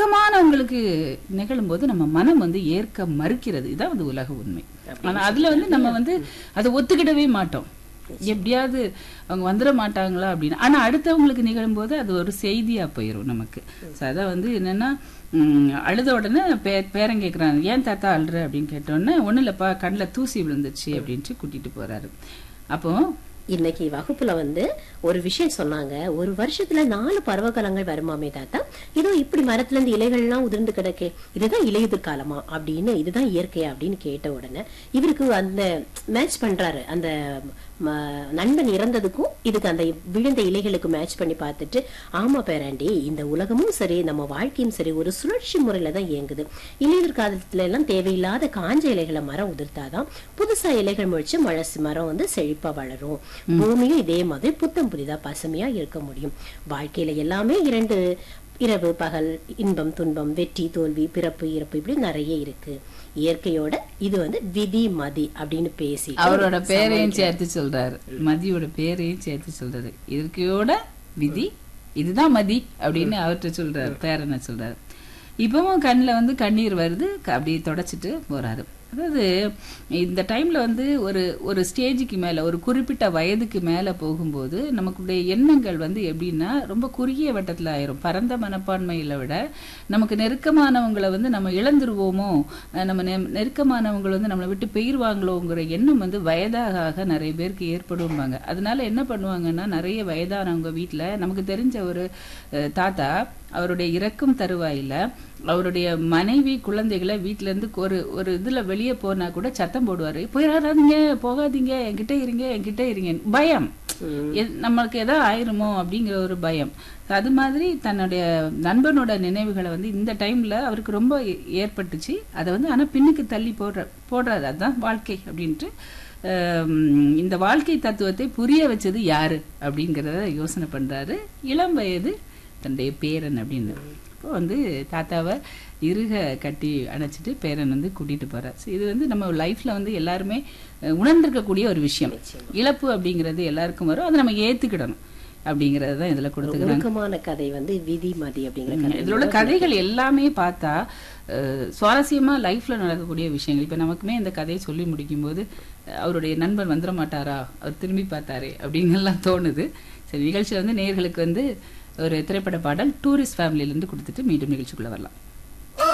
நெருக்கமானவங்களுக்கு நிகழும்போது நம்ம மனம் வந்து ஏற்க மறுக்கிறது இதான் வந்து உலக உண்மை ஆனா அதுல வந்து நம்ம வந்து அதை ஒத்துக்கிடவே மாட்டோம் எப்படியாவது அவங்க வந்துட மாட்டாங்களா அப்படின்னு ஆனா அடுத்தவங்களுக்கு நிகழும்போது அது ஒரு செய்தியா போயிடும் நமக்கு So அதான் வந்து என்னன்னா ம், அழுத உடனே பே பேரன் கேக்குறாங்க ஏன் தாத்தா அழுற அப்படின்னு கேட்டோன்னே ஒண்ணும் இல்லப்பா கண்ணுல தூசி விழுந்துச்சு அப்படின்ட்டு கூட்டிட்டு போறாரு அப்போ இன்னைக்கு வகுப்புல வந்து ஒரு விஷயம் சொன்னாங்க ஒரு வருஷத்துல நாலு பருவகாலங்கள் வருமாமே தாத்தா இதோ இப்படி மரத்துல இருந்து இலைகள்லாம் உதிர்ந்து கிடக்கே இதுதான் இலையுதிர் காலமா அப்படின்னு இதுதான் இயற்கையா அப்படின்னு கேட்ட உடனே இவருக்கு அந்த மேட்ச் பண்றாரு அந்த ம, நண்பன் இறந்ததுக்கும் இதுக்கு அந்த விழுந்த இலைகளுக்கு மேட்ச் பண்ணி பார்த்துட்டு ஆமா பேராண்டி இந்த உலகமும் சரி நம்ம வாழ்க்கையும் சரி ஒரு சுழற்சி முறையில தான் இயங்குது இலையுதிர் காலத்துல எல்லாம் தேவையில்லாத காஞ்ச இலைகளை மரம் உதிர்த்தாதான் புதுசா இலைகள் முழிச்சு மழை மரம் வந்து செழிப்பா வளரும் பூமியும் இதே மாதிரி புத்தம் புதிதா பசுமையா இருக்க முடியும் வாழ்க்கையில எல்லாமே இரண்டு இரவு பகல் இன்பம் துன்பம் வெற்றி தோல்வி பிறப்பு இறப்பு இப்படி நிறைய இருக்கு இயற்கையோட இது வந்து விதி மதி அப்படின்னு பேசி அவரோட பேரையும் சேர்த்து சொல்றாரு மதியோட பேரையும் சேர்த்து சொல்றாரு இயற்கையோட விதி இதுதான் மதி அப்படின்னு அவர்கிட்ட சொல்றாரு பேரனை சொல்றாரு இப்பவும் கண்ணுல வந்து கண்ணீர் வருது க- அப்படியே தொடச்சிட்டு போறாரு அதாவது இந்த டைம்ல வந்து ஒரு ஒரு ஸ்டேஜுக்கு மேல ஒரு குறிப்பிட்ட வயதுக்கு மேல போகும்போது நமக்குடைய எண்ணங்கள் வந்து எப்படின்னா ரொம்ப குறுகிய வட்டத்துல ஆயிரும் பரந்த மனப்பான்மையில விட நமக்கு நெருக்கமானவங்களை வந்து நம்ம இழந்துருவோமோ அஹ் நம்ம நெ- நெருக்கமானவங்களை வந்து நம்மளை விட்டு பெயர்வாங்களோங்கிற எண்ணம் வந்து வயதாக ஆக நிறைய பேருக்கு ஏற்படும்பாங்க அதனால என்ன பண்ணுவாங்கன்னா நிறைய வயதானவங்க வீட்ல நமக்கு தெரிஞ்ச ஒரு அஹ், தாத்தா அவருடைய இறக்கும் தருவாயில அவருடைய மனைவி குழந்தைகளை வீட்ல இருந்து ஒரு ஒரு இதுல வெளியே போனா கூட சத்தம் போடுவாரு போயிடாதீங்க போகாதீங்க என்கிட்ட இருங்க என்கிட்ட இருங்க பயம் எ- நம்மளுக்கு ஏதோ ஆயிருமோ அப்படிங்கிற ஒரு பயம் அது மாதிரி தன்னுடைய நண்பனோட நினைவுகளை வந்து இந்த டைம்ல அவருக்கு ரொம்ப ஏ- ஏற்பட்டுச்சு அதை வந்து ஆனா பின்னுக்கு தள்ளி போடுற போடுறாரு அதுதான் வாழ்க்கை அப்படின்ட்டு ஆம், இந்த வாழ்க்கை தத்துவத்தை புரிய வச்சது யாரு அப்படிங்கிறத யோசனை பண்றாரு இளம் வயது தன்னுடைய பேரன் அப்படின்னு இப்போ வந்து தாத்தாவை இருக கட்டி அணைச்சிட்டு பேரன் வந்து கூட்டிட்டு போறார் So இது வந்து நம்ம லைஃப்ல வந்து எல்லாருமே அஹ், உணர்ந்திருக்கக்கூடிய ஒரு விஷயம் இழப்பு அப்படிங்கிறது எல்லாருக்கும் வரும் அதை நம்ம ஏத்துக்கிடணும் அப்படிங்கறது தான் இதுல கொடுத்துக்கிறாங்க ஒழுக்கமான கதை வந்து விதி மதி அப்படிங்கிற கதை இதுல உள்ள கதைகள் எல்லாமே பார்த்தா அஹ், சுவாரஸ்யமா லைஃப்ல நடக்கக்கூடிய விஷயங்கள் இப்ப நமக்குமே இந்த கதையை சொல்லி முடிக்கும் போது அஹ், அவருடைய நண்பன் வந்துட மாட்டாரா அவர் திரும்பி பார்த்தாரே அப்படிங்கெல்லாம் தோணுது சரி நிகழ்ச்சியில வந்து நேயர்களுக்கு வந்து ஒரு திரைப்பட பாடல் டூரிஸ்ட் ஃபேமிலியில இருந்து கொடுத்துட்டு மீண்டும் நிகழ்ச்சிக்குள்ள வரலாம்